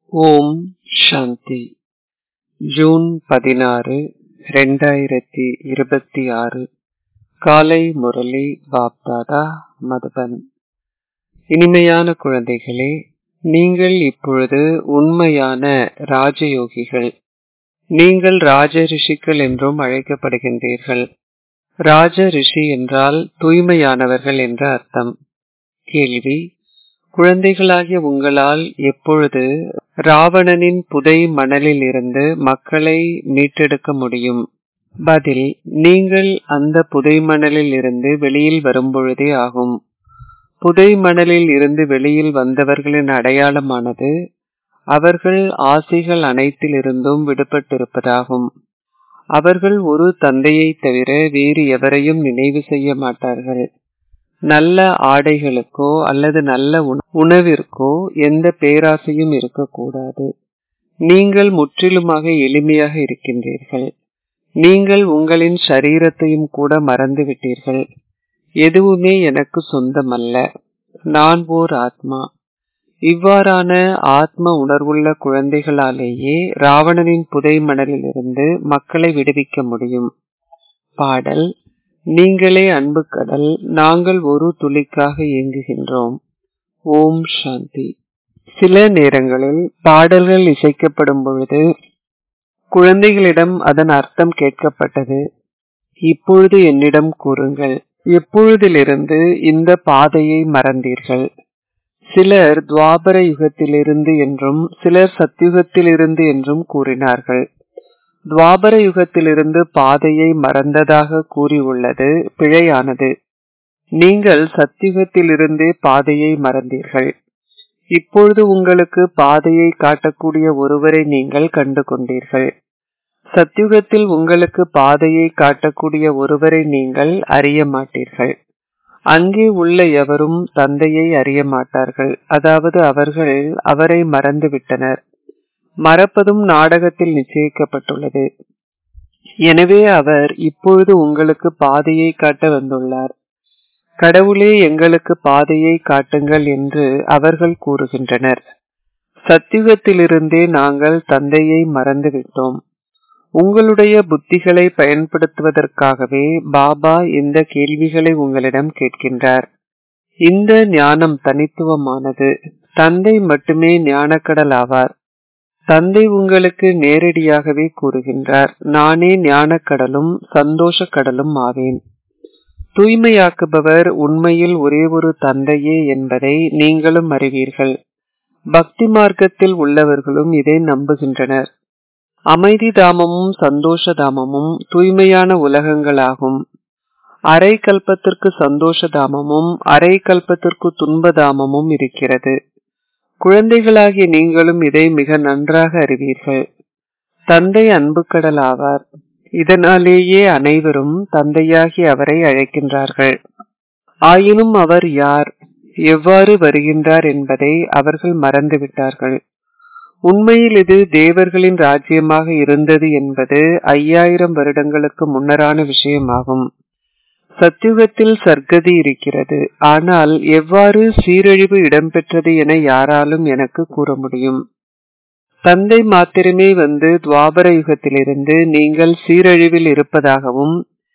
ஓம் சாந்தி June பதினாறு ரெண்டாயிரத்தி இருபத்தி ஆறு காலை முரளி பாப்தாதா மதுபன் இனிமையான குழந்தைகளே நீங்கள் இப்பொழுது உண்மையான ராஜயோகிகள் நீங்கள் ராஜ ரிஷிகள் என்றும் அழைக்கப்படுகின்றீர்கள் ராஜ ரிஷி என்றால் தூய்மையானவர்கள் என்ற அர்த்தம் கேள்வி குழந்தைகளாகிய உங்களால் எப்பொழுது ராவணனின் புதை மணலில் இருந்து மக்களை மீட்டெடுக்க முடியும் பதில் நீங்கள் அந்த புதை மணலில் இருந்து வெளியில் வரும்பொழுதே ஆகும் புதை மணலில் இருந்து வெளியில் வந்தவர்களின் அடையாளமானது அவர்கள் ஆசைகள் அனைத்திலிருந்தும் விடுபட்டிருப்பதாகும் அவர்கள் ஒரு தந்தையை தவிர வேறு எவரையும் நினைவு செய்ய மாட்டார்கள் நல்ல ஆடைகளுக்கோ அல்லது நல்ல உணவிற்கோ எந்த பேராசையும் இருக்கக்கூடாது நீங்கள் முற்றிலுமாக எளிமையாக இருக்கின்றீர்கள் நீங்கள் உங்களின் சரீரத்தையும் கூட மறந்துவிட்டீர்கள் எதுவுமே எனக்கு சொந்தமல்ல நான் ஓர் ஆத்மா இவ்வாறான ஆத்ம உணர்வுள்ள குழந்தைகளாலேயே ராவணனின் புதை மணலிலிருந்து மக்களை விடுவிக்க முடியும் பாடல் நீங்களே அன்பு கடல் நாங்கள் ஒரு துளிக்காக இயங்குகின்றோம் ஓம் சாந்தி சில நேரங்களில் பாடல்கள் இசைக்கப்படும் பொழுது குழந்தைகளிடம் அதன் அர்த்தம் கேட்கப்பட்டது இப்பொழுது என்னிடம் கூறுங்கள் எப்பொழுதிலிருந்து இந்த பாதையை மறந்தீர்கள் சிலர் துவாபர யுகத்திலிருந்து என்றும் சிலர் சத்தியுகத்திலிருந்து என்றும் கூறினார்கள் துவாபர யுகத்திலிருந்து பாதையை மறந்ததாக கூறியுள்ளது பிழையானது நீங்கள் சத்தியுகத்திலிருந்தே பாதையை மறந்தீர்கள் இப்பொழுது உங்களுக்கு பாதையை காட்டக்கூடிய ஒருவரை நீங்கள் கண்டு கொண்டீர்கள் சத்தியுகத்தில் உங்களுக்கு பாதையை காட்டக்கூடிய ஒருவரை நீங்கள் அறிய மாட்டீர்கள் அங்கே உள்ள எவரும் தந்தையை அறிய மாட்டார்கள் அதாவது அவர்கள் அவரை மறந்துவிட்டனர் மறப்பதும் நாடகத்தில் நிச்சயிக்கப்பட்டுள்ளது எனவே அவர் இப்பொழுது உங்களுக்கு பாதையை காட்ட வந்துள்ளார் கடவுளே எங்களுக்கு பாதையை காட்டுங்கள் என்று அவர்கள் கூறுகின்றனர் சத்தியுகத்திலிருந்தே நாங்கள் தந்தையை மறந்துவிட்டோம் உங்களுடைய புத்திகளை பயன்படுத்துவதற்காகவே பாபா இந்த கேள்விகளை உங்களிடம் கேட்கின்றார் இந்த ஞானம் தனித்துவமானது தந்தை மட்டுமே ஞானக்கடல் ஆவார் தந்தை உங்களுக்கு நேரடியாகவே கூறுகின்றார் நானே ஞானக்கடலும் சந்தோஷ கடலும் ஆவேன் தூய்மையாக்குபவர் உண்மையில் ஒரே ஒரு தந்தையே என்பதை நீங்களும் அறிவீர்கள் பக்தி மார்க்கத்தில் உள்ளவர்களும் இதை நம்புகின்றனர் அமைதி தாமமும் சந்தோஷ தாமமும் தூய்மையான உலகங்களாகும் அரை கல்பத்திற்கு சந்தோஷ தாமமும் அரை கல்பத்திற்கு துன்ப தாமமும் இருக்கிறது குழந்தைகளாகிய நீங்களும் இதை மிக நன்றாக அறிவீர்கள் தந்தை அன்பு கடல் ஆவார் இதனாலேயே அனைவரும் தந்தையாகி அவரை அழைக்கின்றார்கள் ஆயினும் அவர் யார் எவ்வாறு வருகின்றார் என்பதை அவர்கள் மறந்துவிட்டார்கள் உண்மையில் இது தேவர்களின் ராஜ்யமாக இருந்தது என்பது ஐயாயிரம் வருடங்களுக்கு முன்னரான விஷயமாகும் சத்தியுகத்தில் சர்க்கதி இருக்கிறது ஆனால் எவ்வாறு சீரழிவு இடம்பெற்றது என யாராலும் எனக்கு கூற முடியும் தந்தை மாத்திரமே வந்து துவாபர யுகத்திலிருந்து நீங்கள் சீரழிவில் இருப்பதாகவும்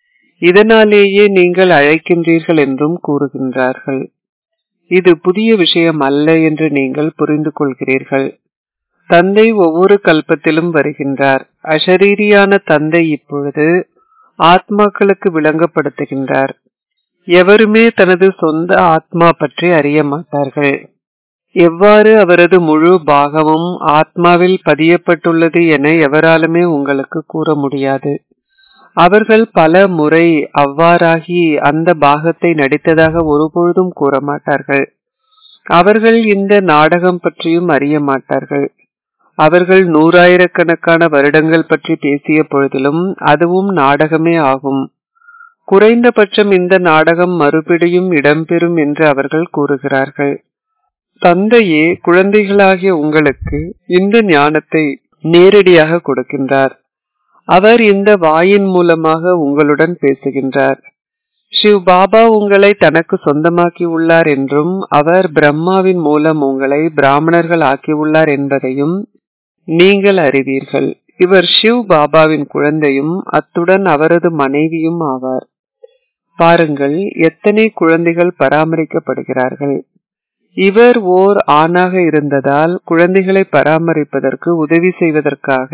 இதனாலேயே நீங்கள் அழைக்கின்றீர்கள் என்றும் கூறுகின்றார்கள் இது புதிய விஷயம் அல்ல என்று நீங்கள் புரிந்து கொள்கிறீர்கள் தந்தை ஒவ்வொரு கல்பத்திலும் வருகின்றார் அஷரீரியான தந்தை இப்பொழுது ஆத்மாக்களுக்கு விளங்கப்படுத்துகின்றார் எவருமே தனது சொந்த ஆத்மா பற்றி அறிய மாட்டார்கள் எவ்வாறு அவரது முழு பாகமும் ஆத்மாவில் பதியப்பட்டுள்ளது என எவராலுமே உங்களுக்கு கூற முடியாது அவர்கள் பல முறை அவ்வாறாகி அந்த பாகத்தை நடித்ததாக ஒருபொழுதும் கூற மாட்டார்கள் அவர்கள் இந்த நாடகம் பற்றியும் அறிய மாட்டார்கள் அவர்கள் நூறாயிரக்கணக்கான வருடங்கள் பற்றி பேசிய பொழுதிலும் அதுவும் நாடகமே ஆகும் குறைந்தபட்சம் இந்த நாடகம் மறுபடியும் இடம்பெறும் என்று அவர்கள் கூறுகிறார்கள் தந்தையே குழந்தைகளாகிய உங்களுக்கு இந்த ஞானத்தை நேரடியாக கொடுக்கின்றார் அவர் இந்த வாயின் மூலமாக உங்களுடன் பேசுகின்றார் சிவ் பாபா உங்களை தனக்கு சொந்தமாக்கி உள்ளார் என்றும் அவர் பிரம்மாவின் மூலம் உங்களை பிராமணர்கள் ஆக்கியுள்ளார் என்பதையும் நீங்கள் அறிவீர்கள் இவர் சிவ் பாபாவின் குழந்தையும் அத்துடன் அவரது மனைவியும் ஆவார் பாருங்கள் எத்தனை குழந்தைகள் பராமரிக்கப்படுகிறார்கள் இவர் ஓர் ஆணாக இருந்ததால் குழந்தைகளை பராமரிப்பதற்கு உதவி செய்வதற்காக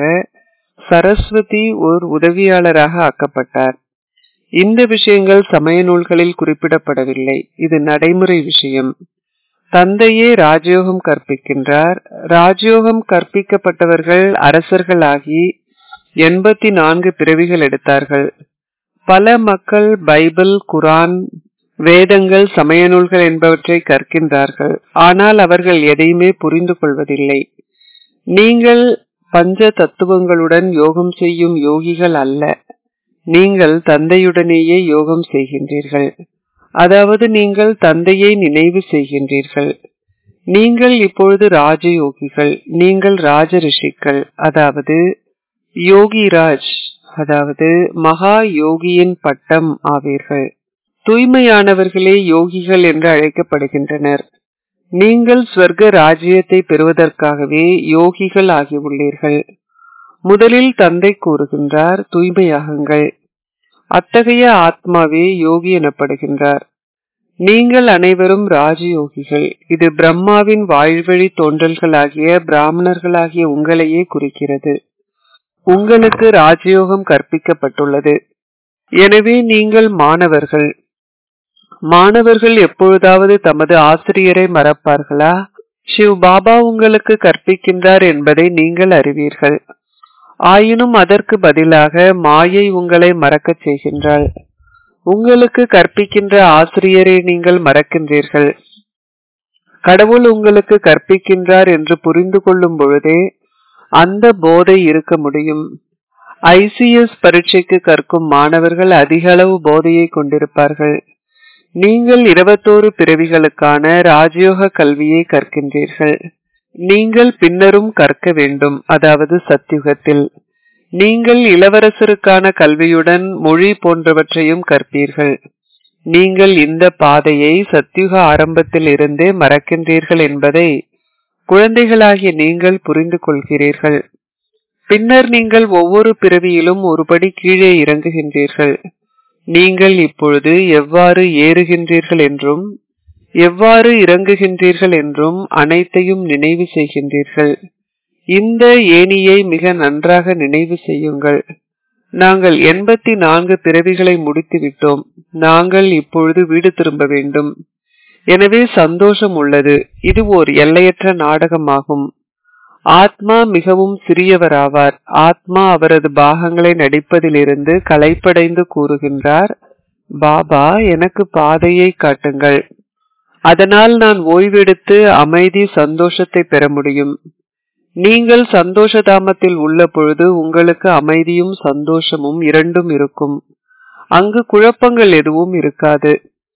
சரஸ்வதி ஓர் உதவியாளராக ஆக்கப்பட்டார் இந்த விஷயங்கள் சமய நூல்களில் குறிப்பிடப்படவில்லை இது நடைமுறை விஷயம் தந்தையே ராஜயோகம் கற்பிக்கின்றார் ராஜயோகம் கற்பிக்கப்பட்டவர்கள் அரசர்களாகி எண்பத்தி நான்கு பிறவிகள் எடுத்தார்கள் பல மக்கள் பைபிள் குரான் வேதங்கள் சமய நூல்கள் என்பவற்றை கற்கின்றார்கள் ஆனால் அவர்கள் எதையுமே புரிந்து கொள்வதில்லை நீங்கள் பஞ்ச தத்துவங்களுடன் யோகம் செய்யும் யோகிகள் அல்ல நீங்கள் தந்தையுடனேயே யோகம் செய்கின்றீர்கள் அதாவது நீங்கள் தந்தையை நினைவு செய்கின்றீர்கள் நீங்கள் இப்பொழுது ராஜயோகிகள் நீங்கள் ராஜ ரிஷிகள் அதாவது யோகிராஜ் அதாவது மகா யோகியின் பட்டம் ஆவீர்கள் தூய்மையானவர்களே யோகிகள் என்று அழைக்கப்படுகின்றனர் நீங்கள் ஸ்வர்க்க ராஜ்யத்தை பெறுவதற்காகவே யோகிகள் ஆகியுள்ளீர்கள் முதலில் தந்தை கூறுகின்றார் தூய்மையாகுங்கள் அத்தகைய ஆத்மாவே யோகி எனப்படுகின்றார் நீங்கள் அனைவரும் ராஜயோகிகள் இது பிரம்மாவின் வாழ்வழி தோன்றல்களாகிய பிராமணர்களாகிய உங்களையே குறிக்கிறது உங்களுக்கு ராஜயோகம் கற்பிக்கப்பட்டுள்ளது எனவே நீங்கள் மாணவர்கள் மாணவர்கள் எப்பொழுதாவது தமது ஆசிரியரை மறப்பார்களா சிவ் பாபா உங்களுக்கு கற்பிக்கின்றார் என்பதை நீங்கள் அறிவீர்கள் ஆயினும் அதற்கு பதிலாக மாயை உங்களை மறக்கச் செய்கின்றாள் உங்களுக்கு கற்பிக்கின்ற ஆசிரியரை நீங்கள் மறக்கின்றீர்கள் கடவுள் உங்களுக்கு கற்பிக்கின்றார் என்று புரிந்து கொள்ளும் பொழுதே அந்த போதை இருக்க முடியும் ஐசிஎஸ் பரீட்சைக்கு கற்கும் மாணவர்கள் அதிக அளவு போதையை கொண்டிருப்பார்கள் நீங்கள் இருபத்தோரு பிறவிகளுக்கான ராஜயோக கல்வியை கற்கின்றீர்கள் நீங்கள் பின்னரும் கற்க வேண்டும் அதாவது சத்தியுகத்தில் நீங்கள் இளவரசருக்கான கல்வியுடன் மொழி போன்றவற்றையும் கற்பீர்கள் நீங்கள் இந்த பாதையை சத்தியுக ஆரம்பத்தில் இருந்தே மறக்கின்றீர்கள் என்பதை குழந்தைகளாகிய நீங்கள் புரிந்து கொள்கிறீர்கள் பின்னர் நீங்கள் ஒவ்வொரு பிறவியிலும் ஒருபடி கீழே இறங்குகின்றீர்கள் நீங்கள் இப்பொழுது எவ்வாறு ஏறுகின்றீர்கள் என்றும் எவ்வாறு இறங்குகின்றீர்கள் என்றும் அனைத்தையும் நினைவு செய்கின்றீர்கள் இந்த ஏணியை மிக நன்றாக நினைவு செய்யுங்கள் நாங்கள் எண்பத்தி நான்கு பிறவிகளை முடித்து விட்டோம் நாங்கள் இப்பொழுது வீடு திரும்ப வேண்டும் எனவே சந்தோஷம் உள்ளது இது ஓர் எல்லையற்ற நாடகமாகும் ஆத்மா மிகவும் சிறியவராவார் ஆத்மா அவரது பாகங்களை நடிப்பதிலிருந்து களைப்படைந்து கூறுகின்றார் பாபா எனக்கு பாதையை காட்டுங்கள் அதனால் நான் ஓய்வெடுத்து அமைதி சந்தோஷத்தை பெற முடியும் நீங்கள் சந்தோஷ தாமத்தில் உள்ள பொழுது உங்களுக்கு அமைதியும் சந்தோஷமும் இரண்டும் இருக்கும் அங்கு குழப்பங்கள் எதுவும் இருக்காது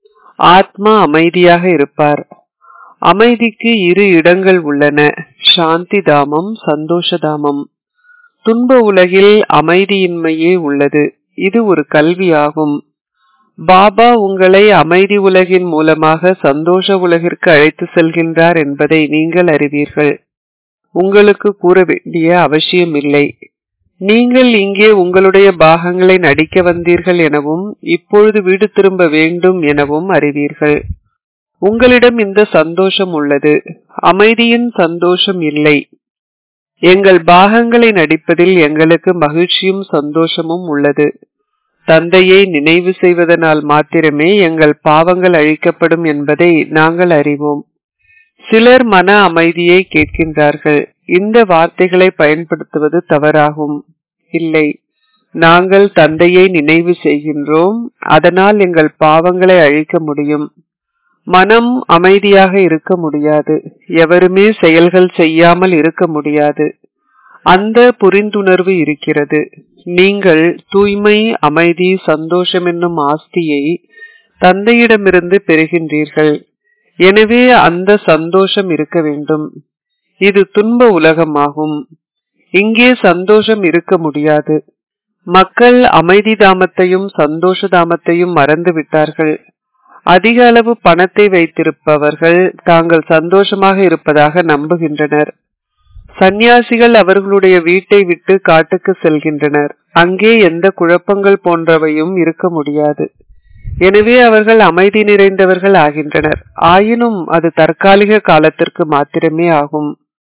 ஆத்மா அமைதியாக இருப்பார் அமைதிக்கு இரு இடங்கள் உள்ளன சாந்தி தாமம் சந்தோஷ தாமம் துன்ப உலகில் அமைதியின்மையே உள்ளது இது ஒரு கல்வியாகும் பாபா உங்களை அமைதி உலகின் மூலமாக சந்தோஷ உலகிற்கு அழைத்து செல்கின்றார் என்பதை நீங்கள் அறிவீர்கள் உங்களுக்கு கூற வேண்டிய அவசியம் இல்லை நீங்கள் இங்கே உங்களுடைய பாகங்களை நடிக்க வந்தீர்கள் எனவும் இப்பொழுது வீடு திரும்ப வேண்டும் எனவும் அறிவீர்கள் உங்களிடம் இந்த சந்தோஷம் உள்ளது அமைதியின் சந்தோஷம் இல்லை எங்கள் பாகங்களை நடிப்பதில் எங்களுக்கு மகிழ்ச்சியும் சந்தோஷமும் உள்ளது தந்தையை நினைவு செய்வதனால் மாத்திரமே எங்கள் பாவங்கள் அழிக்கப்படும் என்பதை நாங்கள் அறிவோம் சிலர் மன அமைதியை கேட்கின்றார்கள் இந்த வார்த்தைகளை பயன்படுத்துவது தவறாகும் இல்லை நாங்கள் தந்தையை நினைவு செய்கின்றோம் அதனால் எங்கள் பாவங்களை அழிக்க முடியும் மனம் அமைதியாக இருக்க முடியாது எவருமே செயல்கள் செய்யாமல் இருக்க முடியாது அந்த புரிந்துணர்வு இருக்கிறது நீங்கள் தூய்மை அமைதி சந்தோஷம் என்னும் ஆஸ்தியை தந்தையிடமிருந்து பெறுகின்றீர்கள் எனவே அந்த சந்தோஷம் இருக்க வேண்டும் இது துன்ப உலகமாகும் இங்கே சந்தோஷம் இருக்க முடியாது மக்கள் அமைதி தாமத்தையும் சந்தோஷ தாமத்தையும் மறந்து விட்டார்கள் அதிக அளவு பணத்தை வைத்திருப்பவர்கள் தாங்கள் சந்தோஷமாக இருப்பதாக நம்புகின்றனர் சந்நியாசிகள் அவர்களுடைய வீட்டை விட்டு காட்டுக்கு செல்கின்றனர் அங்கே எந்த குழப்பங்கள் போன்றவையும் இருக்க முடியாது எனவே அவர்கள் அமைதி நிறைந்தவர்கள் ஆகின்றனர் ஆயினும் அது தற்காலிக காலத்திற்கு மாத்திரமே ஆகும்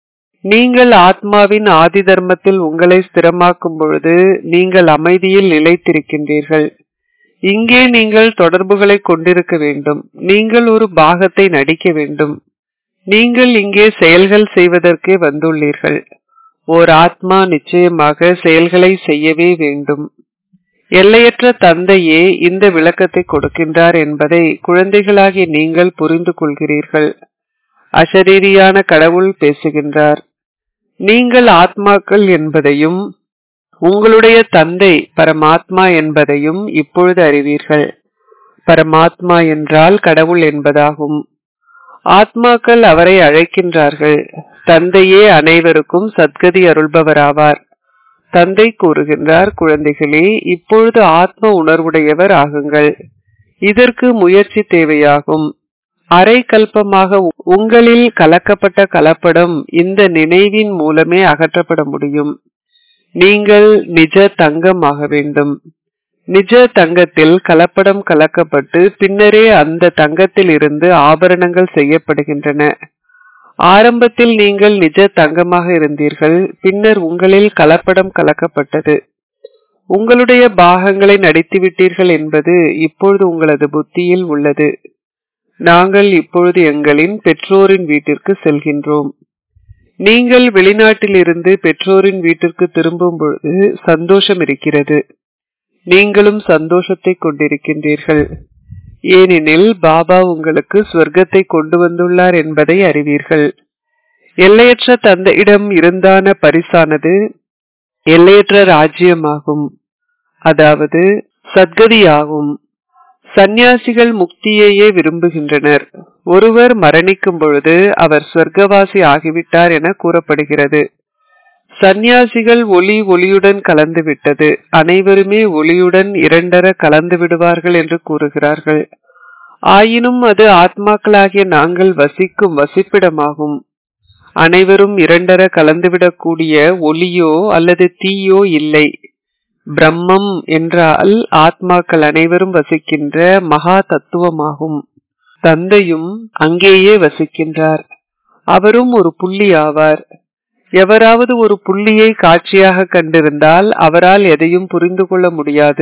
நீங்கள் ஆத்மாவின் ஆதி தர்மத்தில் உங்களை ஸ்திரமாக்கும் பொழுது நீங்கள் அமைதியில் நிலைத்திருக்கின்றீர்கள் இங்கே நீங்கள் தொடர்புகளை கொண்டிருக்க வேண்டும் நீங்கள் ஒரு பாகத்தை நடிக்க வேண்டும் நீங்கள் இங்கே செயல்கள் செய்வதற்கே வந்துள்ளீர்கள் ஓர் ஆத்மா நிச்சயமாக செயல்களை செய்யவே வேண்டும் எல்லையற்ற தந்தையே இந்த விளக்கத்தை கொடுக்கின்றார் என்பதை குழந்தைகளாகிய நீங்கள் புரிந்து கொள்கிறீர்கள் அசரீரியான கடவுள் பேசுகின்றார் நீங்கள் ஆத்மாக்கள் என்பதையும் உங்களுடைய தந்தை பரமாத்மா என்பதையும் இப்பொழுது அறிவீர்கள் பரமாத்மா என்றால் கடவுள் என்பதாகும் ஆத்மாக்கள் அவரை அழைக்கின்றார்கள் தந்தையே அனைவருக்கும் சத்கதி அருள்பவராவார் தந்தை கூறுகின்றார் குழந்தைகளே இப்பொழுது ஆத்ம உணர்வுடையவர் ஆகுங்கள் இதற்கு முயற்சி தேவையாகும் அரை கல்பமாக உங்களில் கலக்கப்பட்ட கலப்படம் இந்த நினைவின் மூலமே அகற்றப்பட முடியும் நீங்கள் நிஜ தங்கம் ஆக வேண்டும் நிஜ தங்கத்தில் கலப்படம் கலக்கப்பட்டு பின்னரே அந்த தங்கத்தில் இருந்து ஆபரணங்கள் செய்யப்படுகின்றன ஆரம்பத்தில் நீங்கள் நிஜ தங்கமாக இருந்தீர்கள் பின்னர் உங்களில் கலப்படம் கலக்கப்பட்டது உங்களுடைய பாகங்களை நடித்துவிட்டீர்கள் என்பது இப்பொழுது உங்களது புத்தியில் உள்ளது நாங்கள் இப்பொழுது எங்களின் பெற்றோரின் வீட்டிற்கு செல்கின்றோம் நீங்கள் வெளிநாட்டில் இருந்து பெற்றோரின் வீட்டிற்கு திரும்பும் பொழுது சந்தோஷம் இருக்கிறது நீங்களும் சந்தோஷத்தை கொண்டிருக்கின்றீர்கள் ஏனெனில் பாபா உங்களுக்கு சொர்க்கத்தை கொண்டு வந்துள்ளார் என்பதை அறிவீர்கள் எல்லையற்ற தந்தையிடம் இருந்தான பரிசானது எல்லையற்ற ராஜ்யமாகும் அதாவது சத்கதியாகும் சந்நியாசிகள் முக்தியையே விரும்புகின்றனர் ஒருவர் மரணிக்கும் பொழுது அவர் சொர்க்கவாசி ஆகிவிட்டார் என கூறப்படுகிறது சந்நியாசிகள் ஒளி ஒளியுடன் கலந்து விட்டது அனைவருமே ஒளியுடன் இரண்டர கலந்து விடுவார்கள் என்று கூறுகிறார்கள் ஆயினும் அது ஆத்மாக்களாகிய நாங்கள் வசிக்கும் வசிப்பிடமாகும் அனைவரும் இரண்டர கலந்துவிடக்கூடிய ஒளியோ அல்லது தீயோ இல்லை பிரம்மம் என்றால் ஆத்மாக்கள் அனைவரும் வசிக்கின்ற மகா தத்துவமாகும் தந்தையும் அங்கேயே வசிக்கின்றார் அவரும் ஒரு புள்ளி ஆவார் எவராவது ஒரு புள்ளியை காட்சியாக கண்டிருந்தால் அவரால் எதையும் புரிந்து கொள்ள முடியாது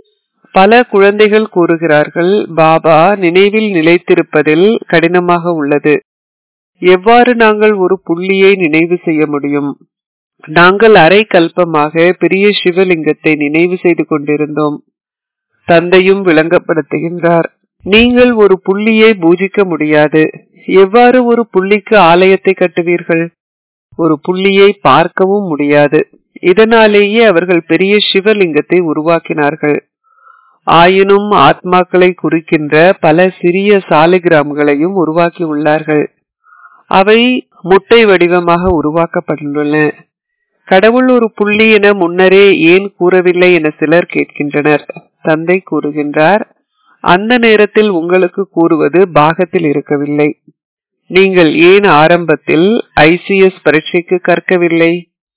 பல குழந்தைகள் கூறுகிறார்கள் பாபா நினைவில் நிலைத்திருப்பதில் கடினமாக உள்ளது எவ்வாறு நாங்கள் ஒரு புள்ளியை நினைவு செய்ய முடியும் நாங்கள் அரை கல்பமாக பெரிய சிவலிங்கத்தை நினைவு செய்து கொண்டிருந்தோம் தந்தையும் விளங்கப்படுத்துகின்றார் நீங்கள் ஒரு புள்ளியை பூஜிக்க முடியாது எவ்வாறு ஒரு புள்ளிக்கு ஆலயத்தை கட்டுவீர்கள் ஒரு புள்ளியை பார்க்கவும் முடியாது இதனாலேயே அவர்கள் பெரிய சிவலிங்கத்தை உருவாக்கினார்கள் ஆயினும் ஆத்மாக்களை குறிக்கின்ற பல சிறிய சாலிகிராம்களையும் உருவாக்கி உள்ளார்கள் அவை முட்டை வடிவமாக உருவாக்கப்பட்டுள்ளன கடவுள் ஒரு புள்ளி என முன்னரே ஏன் கூறவில்லை என சிலர் கேட்கின்றனர் தந்தை கூறுகின்றார் அந்த நேரத்தில் உங்களுக்கு கூறுவது பாகத்தில் இருக்கவில்லை நீங்கள் ஏன் ஆரம்பத்தில் ஐசிஎஸ் பரீட்சைக்கு கற்கவில்லை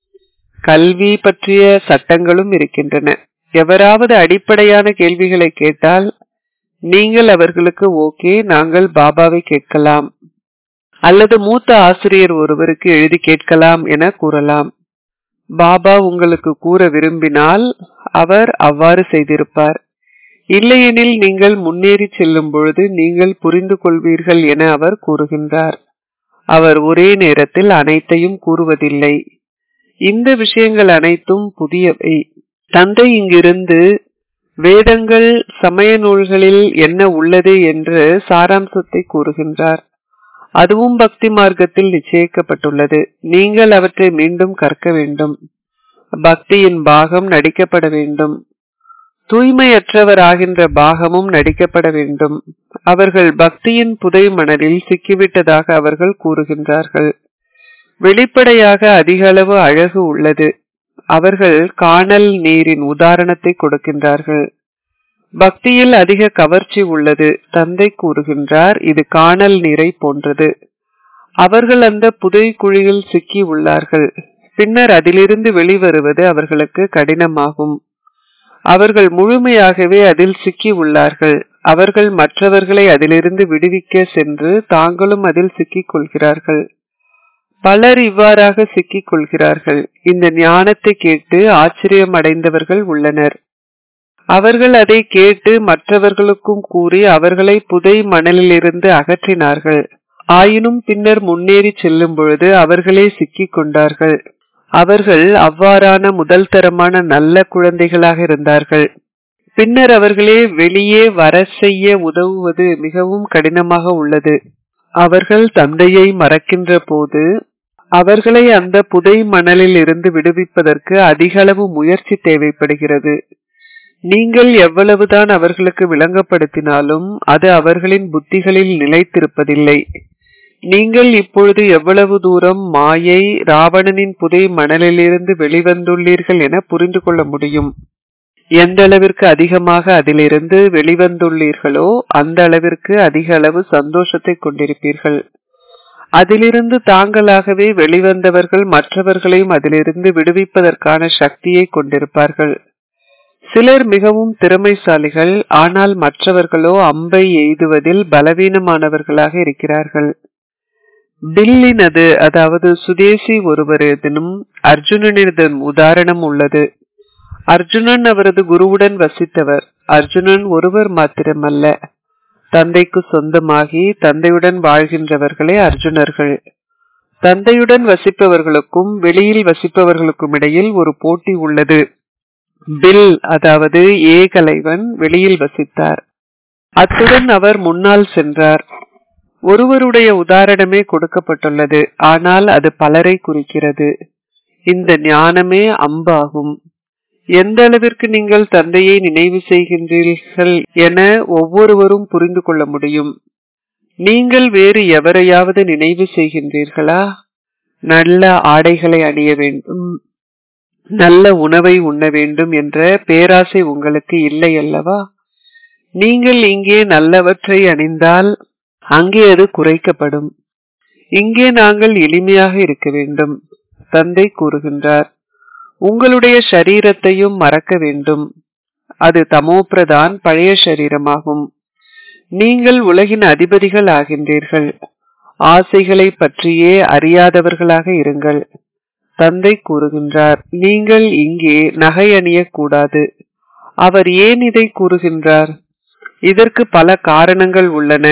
கல்வி பற்றிய சட்டங்களும் இருக்கின்றன எவராவது அடிப்படையான கேள்விகளை கேட்டால் நீங்கள் அவர்களுக்கு ஓகே நாங்கள் பாபாவை கேட்கலாம் அல்லது மூத்த ஆசிரியர் ஒருவருக்கு எழுதி கேட்கலாம் என கூறலாம் பாபா உங்களுக்கு கூற விரும்பினால் அவர் அவ்வாறு செய்திருப்பார் இல்லையெனில் நீங்கள் முன்னேறி செல்லும் பொழுது நீங்கள் புரிந்து கொள்வீர்கள் என அவர் கூறுகின்றார் அவர் ஒரே நேரத்தில் அனைத்தையும் கூறுவதில்லை இந்த விஷயங்கள் அனைத்தும் புதியவை தந்தை இங்கிருந்து வேதங்கள் சமய நூல்களில் என்ன உள்ளது என்று சாராம்சத்தை கூறுகின்றார் அதுவும் பக்தி மார்க்கத்தில் நிச்சயிக்கப்பட்டுள்ளது நீங்கள் அவற்றை மீண்டும் கற்க வேண்டும் பக்தியின் பாகம் நடிக்கப்பட வேண்டும் தூய்மையற்றவராகின்ற பாகமும் நடிக்கப்பட வேண்டும் அவர்கள் பக்தியின் புதை மணலில் சிக்கிவிட்டதாக அவர்கள் கூறுகின்றார்கள் வெளிப்படையாக அதிக அளவு அழகு உள்ளது அவர்கள் காணல் நீரின் உதாரணத்தை கொடுக்கின்றார்கள் பக்தியில் அதிக கவர்ச்சி உள்ளது தந்தை கூறுகின்றார் இது காணல் நீரை போன்றது அவர்கள் அந்த புதை குழியில் சிக்கி உள்ளார்கள் பின்னர் அதிலிருந்து வெளிவருவது அவர்களுக்கு கடினமாகும் அவர்கள் முழுமையாகவே அதில் சிக்கி உள்ளார்கள் அவர்கள் மற்றவர்களை அதிலிருந்து விடுவிக்க சென்று தாங்களும் அதில் சிக்கிக் கொள்கிறார்கள் பலர் இவ்வாறாக சிக்கிக் கொள்கிறார்கள் இந்த ஞானத்தை கேட்டு ஆச்சரியம் அடைந்தவர்கள் உள்ளனர் அவர்கள் அதை கேட்டு மற்றவர்களுக்கும் கூறி அவர்களை புதை மணலிலிருந்து அகற்றினார்கள் ஆயினும் பின்னர் முன்னேறி செல்லும் பொழுது அவர்களே சிக்கிக் கொண்டார்கள் அவர்கள் அவ்வாறான முதல் தரமான நல்ல குழந்தைகளாக இருந்தார்கள் பின்னர் அவர்களே வெளியே வர செய்ய உதவுவது மிகவும் கடினமாக உள்ளது அவர்கள் தந்தையை மறக்கின்ற போது அவர்களை அந்த புதை மணலில் இருந்து விடுவிப்பதற்கு அதிக அளவு முயற்சி தேவைப்படுகிறது நீங்கள் எவ்வளவுதான் அவர்களுக்கு விளங்கப்படுத்தினாலும் அது அவர்களின் புத்திகளில் நிலைத்திருப்பதில்லை நீங்கள் இப்பொழுது எவ்வளவு தூரம் மாயை ராவணனின் புதை மணலிலிருந்து வெளிவந்துள்ளீர்கள் என புரிந்து கொள்ள முடியும் எந்த அளவிற்கு அதிகமாக அதிலிருந்து வெளிவந்துள்ளீர்களோ அந்த அளவிற்கு அதிக அளவு சந்தோஷத்தை கொண்டிருப்பீர்கள் அதிலிருந்து தாங்களாகவே வெளிவந்தவர்கள் மற்றவர்களையும் அதிலிருந்து விடுவிப்பதற்கான சக்தியை கொண்டிருப்பார்கள் சிலர் மிகவும் திறமைசாலிகள் ஆனால் மற்றவர்களோ அம்பை எய்துவதில் பலவீனமானவர்களாக இருக்கிறார்கள் பில்லினது அதாவது சுதேசி ஒருவரதினும் அர்ஜுனனிடம் உதாரணம் உள்ளது அர்ஜுனன் அவரது குருவுடன் வசித்தவர் அர்ஜுனன் ஒருவர் மாத்திரமல்ல தந்தைக்கு சொந்தமாகி தந்தையுடன் வாழ்கின்றவர்களே அர்ஜுனர்கள் தந்தையுடன் வசிப்பவர்களுக்கும் வெளியில் வசிப்பவர்களுக்கும் இடையில் ஒரு போட்டி உள்ளது பில் அதாவது ஏகலைவன் வெளியில் வசித்தார் அத்துடன் அவர் முன்னால் சென்றார் ஒருவருடைய உதாரணமே கொடுக்கப்பட்டுள்ளது ஆனால் அது பலரை குறிக்கிறது இந்த ஞானமே அம்பாகும் எந்த அளவிற்கு நீங்கள் தந்தையை நினைவு செய்கின்றீர்கள் என ஒவ்வொருவரும் புரிந்து கொள்ள முடியும் நீங்கள் வேறு எவரையாவது நினைவு செய்கின்றீர்களா நல்ல ஆடைகளை அணிய வேண்டும் நல்ல உணவை உண்ண வேண்டும் என்ற பேராசை உங்களுக்கு இல்லை அல்லவா நீங்கள் இங்கே நல்லவற்றை அணிந்தால் அங்கே அது குறைக்கப்படும் இங்கே நாங்கள் எளிமையாக இருக்க வேண்டும் தந்தை கூறுகின்றார் உங்களுடைய சரீரத்தையும் மறக்க வேண்டும் அது தமோபிரதான் பழைய சரீரமாகும் நீங்கள் உலகின் அதிபதிகள் ஆகின்றீர்கள் ஆசைகளை பற்றியே அறியாதவர்களாக இருங்கள் தந்தை கூறுகின்றார் நீங்கள் இங்கே நகை அணியக்கூடாது அவர் ஏன் இதை கூறுகின்றார் இதற்கு பல காரணங்கள் உள்ளன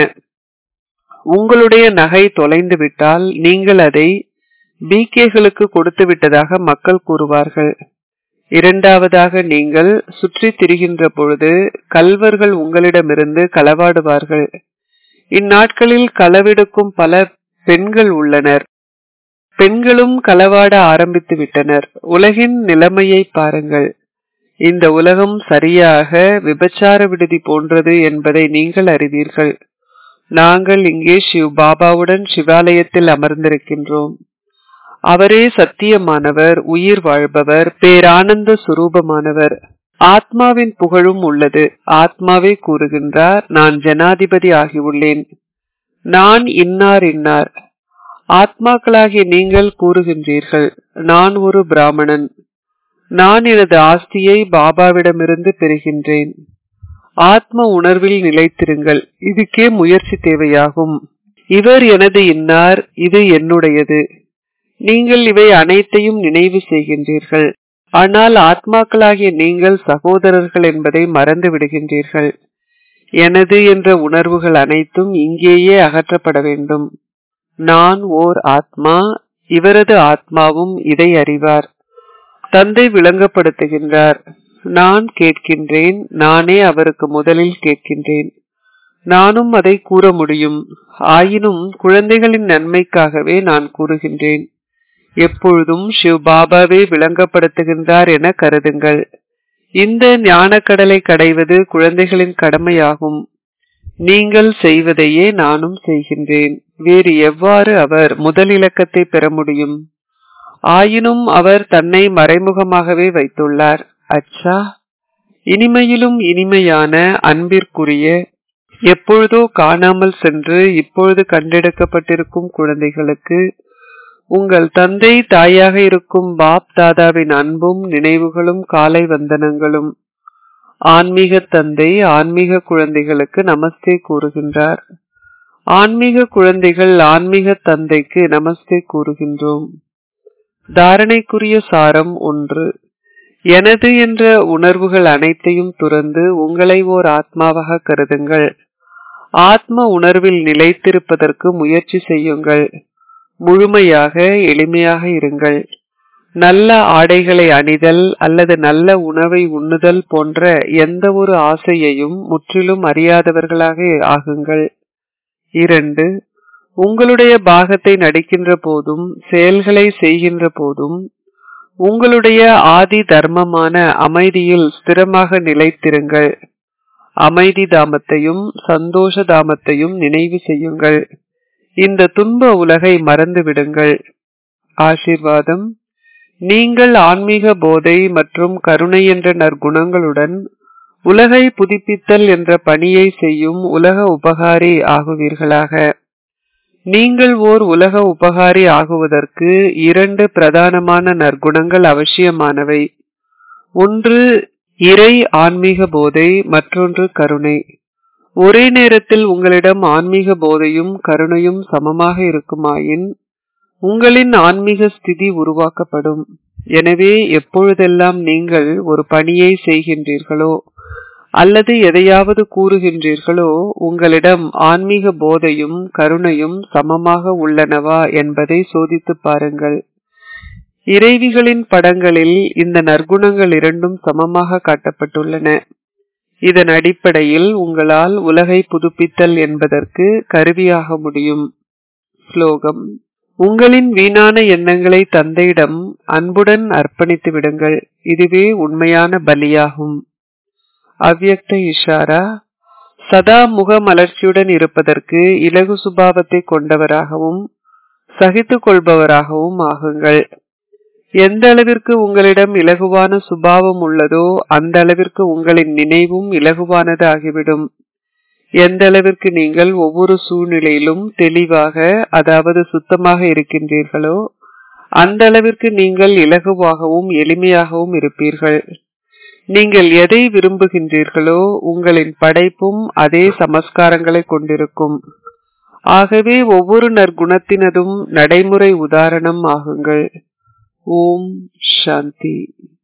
உங்களுடைய நகை தொலைந்து விட்டால் நீங்கள் அதை பிகேகளுக்கு கொடுத்து விட்டதாக மக்கள் கூறுவார்கள் இரண்டாவதாக நீங்கள் சுற்றி திரிகின்ற பொழுது கல்வர்கள் உங்களிடமிருந்து களவாடுவார்கள் இந்நாட்களில் களவெடுக்கும் பல பெண்கள் உள்ளனர் பெண்களும் களவாட ஆரம்பித்து விட்டனர் உலகின் நிலைமையை பாருங்கள் இந்த உலகம் சரியாக விபச்சார விடுதி போன்றது என்பதை நீங்கள் அறிவீர்கள் நாங்கள் இங்கே சிவ் பாபாவுடன் சிவாலயத்தில் அமர்ந்திருக்கின்றோம் அவரே சத்தியமானவர் உயிர் வாழ்பவர் பேரானந்த சுரூபமானவர் ஆத்மாவின் புகழும் உள்ளது ஆத்மாவே கூறுகின்றார் நான் ஜனாதிபதி ஆகியுள்ளேன் நான் இன்னார் இன்னார் ஆத்மாக்களாகிய நீங்கள் கூறுகின்றீர்கள் நான் ஒரு பிராமணன் நான் எனது ஆஸ்தியை பாபாவிடமிருந்து பெறுகின்றேன் ஆத்ம உணர்வில் நிலைத்திருங்கள் இதுக்கே முயற்சி தேவையாகும் இவர் எனது இன்னார் இது என்னுடையது நீங்கள் இவை அனைத்தையும் நினைவு செய்கின்றீர்கள் ஆனால் ஆத்மாக்களாகிய நீங்கள் சகோதரர்கள் என்பதை மறந்து விடுகின்றீர்கள் எனது என்ற உணர்வுகள் அனைத்தும் இங்கேயே அகற்றப்பட வேண்டும் நான் ஓர் ஆத்மா இவரது ஆத்மாவும் இதை அறிவார் தந்தை விளங்கப்படுத்துகின்றார் நான் கேட்கின்றேன் நானே அவருக்கு முதலில் கேட்கின்றேன் நானும் அதை கூற முடியும் ஆயினும் குழந்தைகளின் நன்மைக்காகவே நான் கூறுகின்றேன் எப்பொழுதும் சிவ் பாபாவே விளங்கப்படுத்துகின்றார் என கருதுங்கள் இந்த ஞானக்கடலை கடைவது குழந்தைகளின் கடமையாகும் நீங்கள் செய்வதையே நானும் செய்கின்றேன் வேறு எவ்வாறு அவர் முதல் இலக்கத்தை பெற முடியும் ஆயினும் அவர் தன்னை மறைமுகமாகவே வைத்துள்ளார் அச்சா இனிமையிலும் இனிமையான அன்பிற்குரிய எப்பொழுதோ காணாமல் சென்று இப்பொழுது கண்டெடுக்கப்பட்டிருக்கும் குழந்தைகளுக்கு உங்கள் தந்தை தாயாக இருக்கும் பாப் தாதாவின் அன்பும் நினைவுகளும் காலை வந்தனங்களும் ஆன்மீக தந்தை ஆன்மீக குழந்தைகளுக்கு நமஸ்தே கூறுகின்றார் ஆன்மீக குழந்தைகள் ஆன்மீக தந்தைக்கு நமஸ்தே கூறுகின்றோம் தாரணைக்குரிய சாரம் ஒன்று எனது என்ற உணர்வுகள் அனைத்தையும் துறந்து உங்களை ஓர் ஆத்மாவாக கருதுங்கள் ஆத்ம உணர்வில் நிலைத்திருப்பதற்கு முயற்சி செய்யுங்கள் முழுமையாக எளிமையாக இருங்கள் நல்ல ஆடைகளை அணிதல் அல்லது நல்ல உணவை உண்ணுதல் போன்ற எந்த ஒரு ஆசையையும் முற்றிலும் அறியாதவர்களாக ஆகுங்கள் இரண்டு உங்களுடைய பாகத்தை நடிக்கின்ற போதும் செயல்களை செய்கின்ற போதும் உங்களுடைய ஆதி தர்மமான அமைதியில் ஸ்திரமாக நிலைத்திருங்கள் அமைதி தாமத்தையும் சந்தோஷ தாமத்தையும் நினைவு செய்யுங்கள் இந்த துன்ப உலகை மறந்து விடுங்கள் ஆசிர்வாதம் நீங்கள் ஆன்மீக போதை மற்றும் கருணை என்ற நற்குணங்களுடன் உலகை புதுப்பித்தல் என்ற பணியை செய்யும் உலக உபகாரி ஆகுவீர்களாக நீங்கள் ஓர் உலக உபகாரி ஆகுவதற்கு இரண்டு பிரதானமான நற்குணங்கள் அவசியமானவை ஒன்று இறை ஆன்மீக போதை மற்றொன்று கருணை ஒரே நேரத்தில் உங்களிடம் ஆன்மீக போதையும் கருணையும் சமமாக இருக்குமாயின் உங்களின் ஆன்மீக ஸ்திதி உருவாக்கப்படும் எனவே எப்பொழுதெல்லாம் நீங்கள் ஒரு பணியை செய்கின்றீர்களோ அல்லது எதையாவது கூறுகின்றீர்களோ உங்களிடம் ஆன்மீக போதையும் கருணையும் சமமாக உள்ளனவா என்பதை சோதித்து பாருங்கள் இறைவிகளின் படங்களில் இந்த நற்குணங்கள் இரண்டும் சமமாக காட்டப்பட்டுள்ளன இதன் அடிப்படையில் உங்களால் உலகை புதுப்பித்தல் என்பதற்கு கருவியாக முடியும் ஸ்லோகம் உங்களின் வீணான எண்ணங்களை தந்தையிடம் அன்புடன் அர்ப்பணித்து விடுங்கள் இதுவே உண்மையான பலியாகும் அவ்யக்த இஷாரா சதா முக மலர்ச்சியுடன் இருப்பதற்கு இலகு சுபாவத்தை கொண்டவராகவும் சகித்து கொள்பவராகவும் ஆகுங்கள் எந்த அளவிற்கு உங்களிடம் இலகுவான சுபாவம் உள்ளதோ அந்த அளவிற்கு உங்களின் நினைவும் இலகுவானது ஆகிவிடும் எந்த அளவிற்கு நீங்கள் ஒவ்வொரு சூழ்நிலையிலும் தெளிவாக அதாவது சுத்தமாக இருக்கின்றீர்களோ அந்த அளவிற்கு நீங்கள் இலகுவாகவும் எளிமையாகவும் இருப்பீர்கள் நீங்கள் எதை விரும்புகின்றீர்களோ உங்களின் படைப்பும் அதே சமஸ்காரங்களை கொண்டிருக்கும் ஆகவே ஒவ்வொரு நற்குணத்தினதும் நடைமுறை உதாரணம் ஆகுங்கள் ஓம் சாந்தி